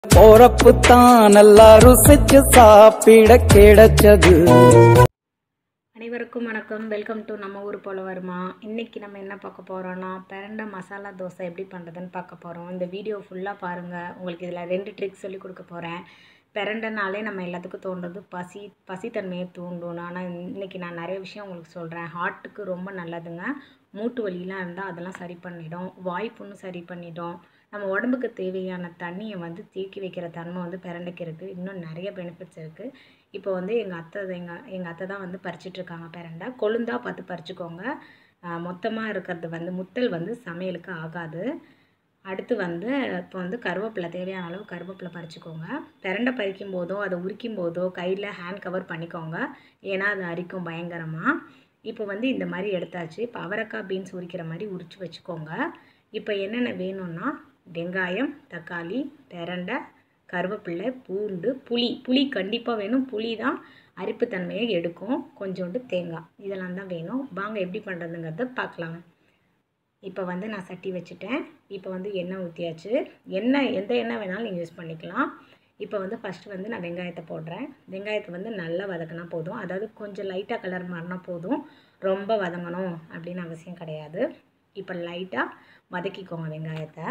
போறப்பு தான் நல்லா ருசிச்சு சாப்பிட கிடைச்சது அனைவருக்கும் வணக்கம் வெல்கம் டு நம்ம ஊர் போல வருமா இன்றைக்கி நம்ம என்ன பார்க்க போகிறோன்னா பிரண்ட மசாலா தோசை எப்படி பண்ணுறதுன்னு பார்க்க போகிறோம் இந்த வீடியோ ஃபுல்லாக பாருங்கள் உங்களுக்கு இதில் ரெண்டு ட்ரிக் சொல்லி கொடுக்க போகிறேன் பிரண்டனாலே நம்ம எல்லாத்துக்கும் தோன்றது பசி பசித்தன்மையை தூண்டும் ஆனால் இன்றைக்கி நான் நிறைய விஷயம் உங்களுக்கு சொல்கிறேன் ஹார்ட்டுக்கு ரொம்ப நல்லதுங்க மூட்டு வலிலாம் இருந்தால் அதெல்லாம் சரி பண்ணிடும் வாய்ப்புன்னு சரி பண்ணிடும் நம்ம உடம்புக்கு தேவையான தண்ணியை வந்து தேக்கி வைக்கிற தன்மை வந்து பிரண்டைக்கு இருக்குது இன்னும் நிறைய பெனிஃபிட்ஸ் இருக்குது இப்போ வந்து எங்கள் அத்தை எங்கள் எங்கள் அத்தை தான் வந்து பறிச்சிட்ருக்காங்க பிரண்டை கொழுந்தா பார்த்து பறிச்சுக்கோங்க மொத்தமாக இருக்கிறது வந்து முத்தல் வந்து சமையலுக்கு ஆகாது அடுத்து வந்து இப்போ வந்து கருவேப்பிலை தேவையான அளவு கருவேப்பிலை பறிச்சுக்கோங்க பிரண்டை பறிக்கும் போதோ அதை உரிக்கும் போதோ கையில் ஹேண்ட் கவர் பண்ணிக்கோங்க ஏன்னா அது அரிக்கும் பயங்கரமாக இப்போ வந்து இந்த மாதிரி எடுத்தாச்சு இப்போ அவரைக்காய் பீன்ஸ் உரிக்கிற மாதிரி உரித்து வச்சுக்கோங்க இப்போ என்னென்ன வேணும்னா வெங்காயம் தக்காளி பிரண்டை கருவேப்பிலை பூண்டு புளி புளி கண்டிப்பாக வேணும் புளி தான் அரிப்புத்தன்மையை எடுக்கும் கொஞ்சோண்டு தேங்காய் இதெல்லாம் தான் வேணும் வாங்க எப்படி பண்ணுறதுங்கிறத பார்க்கலாம் இப்போ வந்து நான் சட்டி வச்சுட்டேன் இப்போ வந்து எண்ணெய் ஊற்றியாச்சு எண்ணெய் எந்த எண்ணெய் வேணாலும் நீங்கள் யூஸ் பண்ணிக்கலாம் இப்போ வந்து ஃபஸ்ட்டு வந்து நான் வெங்காயத்தை போடுறேன் வெங்காயத்தை வந்து நல்லா வதக்கினா போதும் அதாவது கொஞ்சம் லைட்டாக கலர் மாறினா போதும் ரொம்ப வதங்கணும் அப்படின்னு அவசியம் கிடையாது இப்போ லைட்டாக வதக்கிக்கோங்க வெங்காயத்தை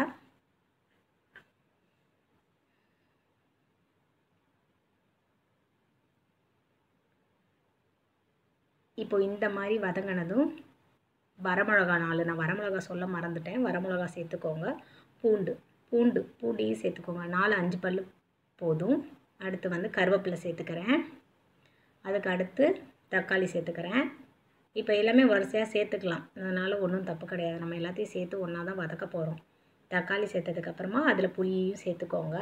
இப்போ இந்த மாதிரி வதங்கினதும் வரமிளகா நாலு நான் வரமிளகா சொல்ல மறந்துட்டேன் வரமிளகா சேர்த்துக்கோங்க பூண்டு பூண்டு பூண்டையும் சேர்த்துக்கோங்க நாலு அஞ்சு பல் போதும் அடுத்து வந்து கருவேப்பிலை சேர்த்துக்கிறேன் அதுக்கு அடுத்து தக்காளி சேர்த்துக்கிறேன் இப்போ எல்லாமே வரிசையாக சேர்த்துக்கலாம் அதனால் ஒன்றும் தப்பு கிடையாது நம்ம எல்லாத்தையும் சேர்த்து ஒன்றா தான் வதக்க போகிறோம் தக்காளி சேர்த்ததுக்கப்புறமா அதில் புளியையும் சேர்த்துக்கோங்க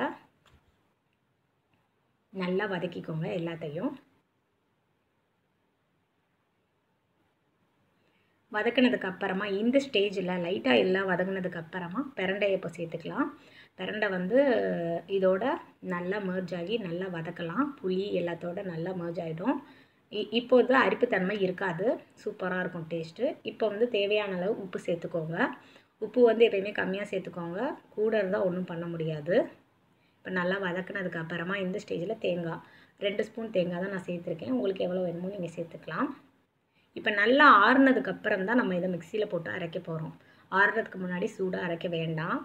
நல்லா வதக்கிக்கோங்க எல்லாத்தையும் வதக்கினதுக்கு அப்புறமா இந்த ஸ்டேஜில் லைட்டாக எல்லாம் வதங்கினதுக்கு அப்புறமா பிரண்டையை இப்போ சேர்த்துக்கலாம் பிரண்டை வந்து இதோட நல்லா merge ஆகி நல்லா வதக்கலாம் புளி எல்லாத்தோட நல்லா merge ஆகிடும் இப்போது அரிப்புத்தன்மை இருக்காது சூப்பராக இருக்கும் டேஸ்ட்டு இப்போ வந்து தேவையான அளவு உப்பு சேர்த்துக்கோங்க உப்பு வந்து எப்பயுமே கம்மியாக சேர்த்துக்கோங்க கூட இருந்தால் ஒன்றும் பண்ண முடியாது இப்போ நல்லா வதக்குனதுக்கு அப்புறமா இந்த ஸ்டேஜில் தேங்காய் ரெண்டு ஸ்பூன் தேங்காய் தான் நான் சேர்த்துருக்கேன் உங்களுக்கு எவ்வளோ வேணுமோ நீங்கள் சேர்த்துக்கலாம் இப்போ நல்லா ஆறுனதுக்கு அப்புறம் தான் நம்ம இதை மிக்சியில் போட்டு அரைக்க போகிறோம் ஆறுறதுக்கு முன்னாடி சூடாக அரைக்க வேண்டாம்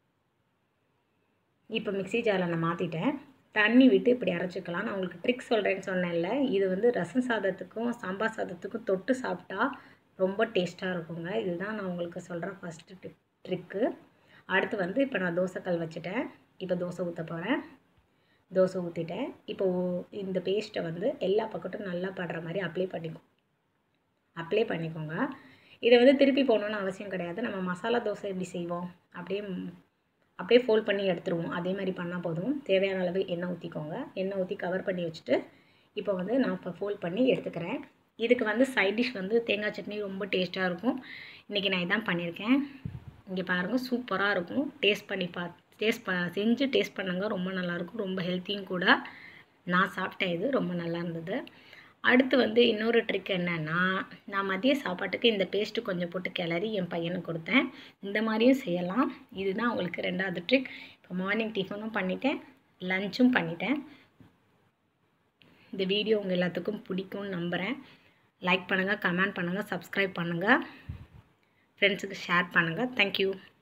இப்போ மிக்ஸி ஜாரில் நான் மாற்றிட்டேன் தண்ணி விட்டு இப்படி அரைச்சிக்கலாம் நான் உங்களுக்கு ட்ரிக் சொல்கிறேன்னு சொன்னேன்ல இது வந்து ரசம் சாதத்துக்கும் சாம்பார் சாதத்துக்கும் தொட்டு சாப்பிட்டா ரொம்ப டேஸ்ட்டாக இருக்குங்க இதுதான் நான் உங்களுக்கு சொல்கிற ஃபஸ்ட்டு டிப் ட்ரிக்கு அடுத்து வந்து இப்போ நான் தோசைக்கல் வச்சுட்டேன் இப்போ தோசை ஊற்ற போகிறேன் தோசை ஊற்றிட்டேன் இப்போ இந்த பேஸ்ட்டை வந்து எல்லா பக்கட்டும் நல்லா படுற மாதிரி அப்ளை பண்ணிக்கோ அப்ளை பண்ணிக்கோங்க இதை வந்து திருப்பி போகணுன்னு அவசியம் கிடையாது நம்ம மசாலா தோசை எப்படி செய்வோம் அப்படியே அப்படியே ஃபோல்ட் பண்ணி எடுத்துருவோம் அதே மாதிரி பண்ணால் போதும் தேவையான அளவு எண்ணெய் ஊற்றிக்கோங்க எண்ணெய் ஊற்றி கவர் பண்ணி வச்சுட்டு இப்போ வந்து நான் இப்போ ஃபோல்ட் பண்ணி எடுத்துக்கிறேன் இதுக்கு வந்து சைட் டிஷ் வந்து தேங்காய் சட்னி ரொம்ப டேஸ்ட்டாக இருக்கும் இன்றைக்கி நான் இதான் பண்ணியிருக்கேன் இங்கே பாருங்கள் சூப்பராக இருக்கும் டேஸ்ட் பண்ணி பா டேஸ்ட் ப செஞ்சு டேஸ்ட் பண்ணுங்க ரொம்ப நல்லாயிருக்கும் ரொம்ப ஹெல்த்தியும் கூட நான் சாப்பிட்டேன் இது ரொம்ப நல்லா இருந்தது அடுத்து வந்து இன்னொரு ட்ரிக் என்னென்னா நான் மதிய சாப்பாட்டுக்கு இந்த பேஸ்ட்டு கொஞ்சம் போட்டு கிளறி என் பையனுக்கு கொடுத்தேன் இந்த மாதிரியும் செய்யலாம் இதுதான் உங்களுக்கு ரெண்டாவது ட்ரிக் இப்போ மார்னிங் டிஃபனும் பண்ணிட்டேன் லஞ்சும் பண்ணிட்டேன் இந்த வீடியோ உங்கள் எல்லாத்துக்கும் பிடிக்கும்னு நம்புகிறேன் லைக் பண்ணுங்கள் கமெண்ட் பண்ணுங்கள் சப்ஸ்கிரைப் பண்ணுங்கள் ஃப்ரெண்ட்ஸுக்கு ஷேர் பண்ணுங்கள் தேங்க்யூ